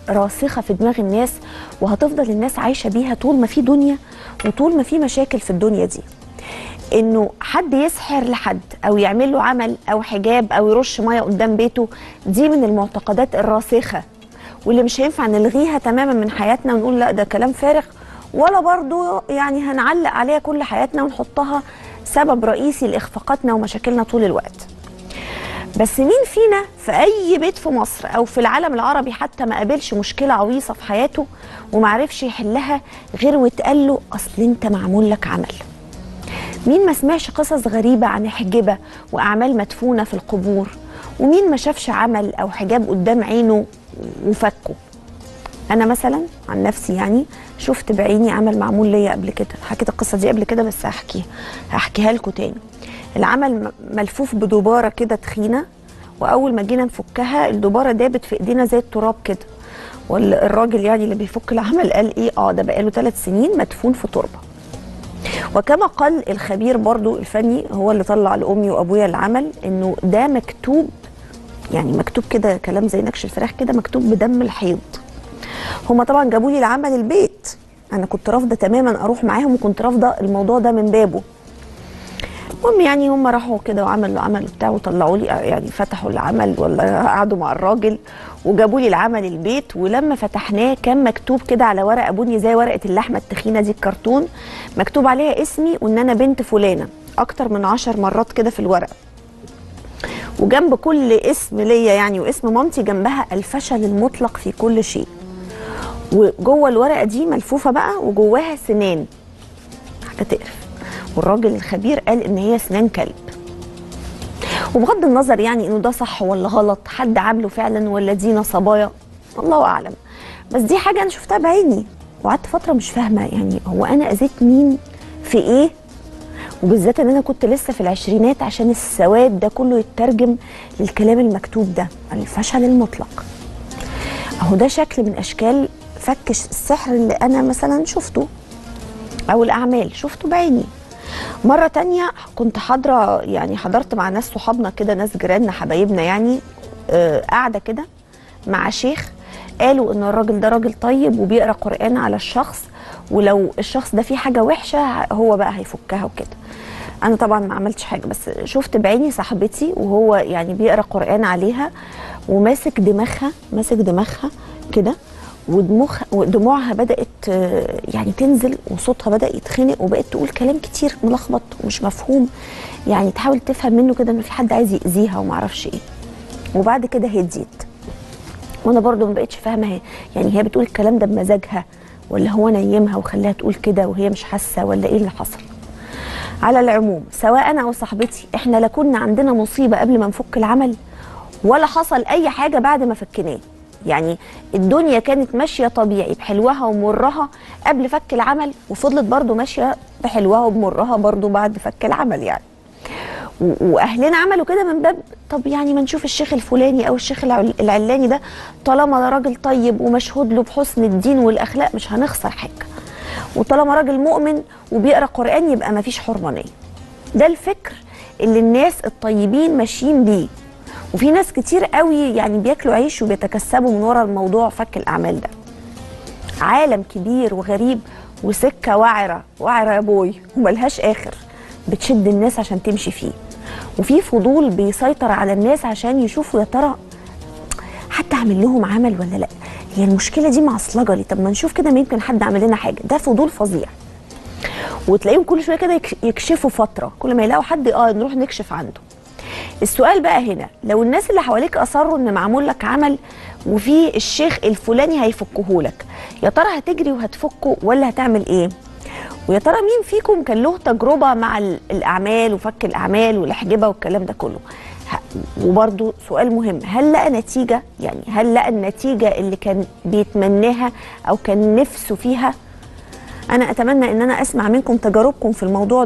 راسخه في دماغ الناس وهتفضل الناس عايشه بيها طول ما في دنيا وطول ما في مشاكل في الدنيا دي انه حد يسحر لحد او يعمل له عمل او حجاب او يرش ميه قدام بيته دي من المعتقدات الراسخه واللي مش هينفع نلغيها تماما من حياتنا ونقول لا ده كلام فارغ ولا برضو يعني هنعلق عليها كل حياتنا ونحطها سبب رئيسي لاخفاقاتنا ومشاكلنا طول الوقت بس مين فينا في اي بيت في مصر او في العالم العربي حتى ما قابلش مشكله عويصه في حياته ومعرفش يحلها غير واتقال له اصل انت معمول لك عمل مين ما سمعش قصص غريبة عن حجبة وأعمال مدفونة في القبور ومين ما شافش عمل أو حجاب قدام عينه وفكه أنا مثلا عن نفسي يعني شفت بعيني عمل معمول ليا قبل كده حكيت القصة دي قبل كده بس هحكيها هحكيها لكم تاني العمل م- ملفوف بدبارة كده تخينة وأول ما جينا نفكها الدبارة دابت في إيدينا زي التراب كده والراجل يعني اللي بيفك العمل قال إيه آه ده بقاله ثلاث سنين مدفون في تربة وكما قال الخبير برضو الفني هو اللي طلع لامي وابويا العمل انه ده مكتوب يعني مكتوب كده كلام زي نكش الفراخ كده مكتوب بدم الحيض هما طبعا جابوا لي العمل البيت انا كنت رافضه تماما اروح معاهم وكنت رافضه الموضوع ده من بابه المهم يعني هم راحوا كده وعملوا عمل بتاع وطلعوا لي يعني فتحوا العمل ولا قعدوا مع الراجل وجابوا لي العمل البيت ولما فتحناه كان مكتوب كده على ورقه بني زي ورقه اللحمه التخينه دي الكرتون مكتوب عليها اسمي وان انا بنت فلانه اكتر من عشر مرات كده في الورقه وجنب كل اسم ليا يعني واسم مامتي جنبها الفشل المطلق في كل شيء وجوه الورقه دي ملفوفه بقى وجواها سنان حاجه تقرف والراجل الخبير قال ان هي سنان كلب وبغض النظر يعني انه ده صح ولا غلط حد عامله فعلا ولا دي نصبايا الله اعلم بس دي حاجه انا شفتها بعيني وقعدت فتره مش فاهمه يعني هو انا اذيت مين في ايه وبالذات ان انا كنت لسه في العشرينات عشان السواد ده كله يترجم للكلام المكتوب ده الفشل المطلق اهو ده شكل من اشكال فك السحر اللي انا مثلا شفته او الاعمال شفته بعيني مرة تانية كنت حاضرة يعني حضرت مع ناس صحابنا كده ناس جيراننا حبايبنا يعني آه، قاعدة كده مع شيخ قالوا ان الراجل ده راجل طيب وبيقرا قرآن على الشخص ولو الشخص ده فيه حاجة وحشة هو بقى هيفكها وكده انا طبعا ما عملتش حاجة بس شفت بعيني صاحبتي وهو يعني بيقرا قرآن عليها وماسك دماغها ماسك دماغها كده ودموخ ودموعها بدات آه، يعني تنزل وصوتها بدا يتخنق وبقت تقول كلام كتير ملخبط ومش مفهوم يعني تحاول تفهم منه كده ان في حد عايز ياذيها وما اعرفش ايه وبعد كده هديت وانا برضو ما بقتش فاهمه هي يعني هي بتقول الكلام ده بمزاجها ولا هو نيمها وخلاها تقول كده وهي مش حاسه ولا ايه اللي حصل على العموم سواء انا او صاحبتي احنا لا كنا عندنا مصيبه قبل ما نفك العمل ولا حصل اي حاجه بعد ما فكناه يعني الدنيا كانت ماشيه طبيعي بحلوها ومرها قبل فك العمل وفضلت برضو ماشيه بحلوها وبمرها برضو بعد فك العمل يعني و- واهلنا عملوا كده من باب طب يعني ما نشوف الشيخ الفلاني او الشيخ العل- العلاني ده طالما ده راجل طيب ومشهود له بحسن الدين والاخلاق مش هنخسر حاجه وطالما راجل مؤمن وبيقرا قران يبقى ما فيش حرمانيه ده الفكر اللي الناس الطيبين ماشيين بيه وفي ناس كتير قوي يعني بياكلوا عيش وبيتكسبوا من ورا الموضوع فك الاعمال ده عالم كبير وغريب وسكه وعره وعره يا بوي وملهاش اخر بتشد الناس عشان تمشي فيه وفي فضول بيسيطر على الناس عشان يشوفوا يا ترى حتى اعمل لهم عمل ولا لا هي المشكله دي معصلجه لي طب ما نشوف كده ما يمكن حد عمل لنا حاجه ده فضول فظيع وتلاقيهم كل شويه كده يكش- يكشفوا فتره كل ما يلاقوا حد اه نروح نكشف عنده السؤال بقى هنا لو الناس اللي حواليك اصروا ان معمول لك عمل وفي الشيخ الفلاني هيفكه لك يا ترى هتجري وهتفكه ولا هتعمل ايه ويا ترى مين فيكم كان له تجربه مع ال- الاعمال وفك الاعمال والاحجبه والكلام ده كله ه- وبرضو سؤال مهم هل لقى نتيجه يعني هل لقى النتيجه اللي كان بيتمناها او كان نفسه فيها انا اتمنى ان انا اسمع منكم تجاربكم في الموضوع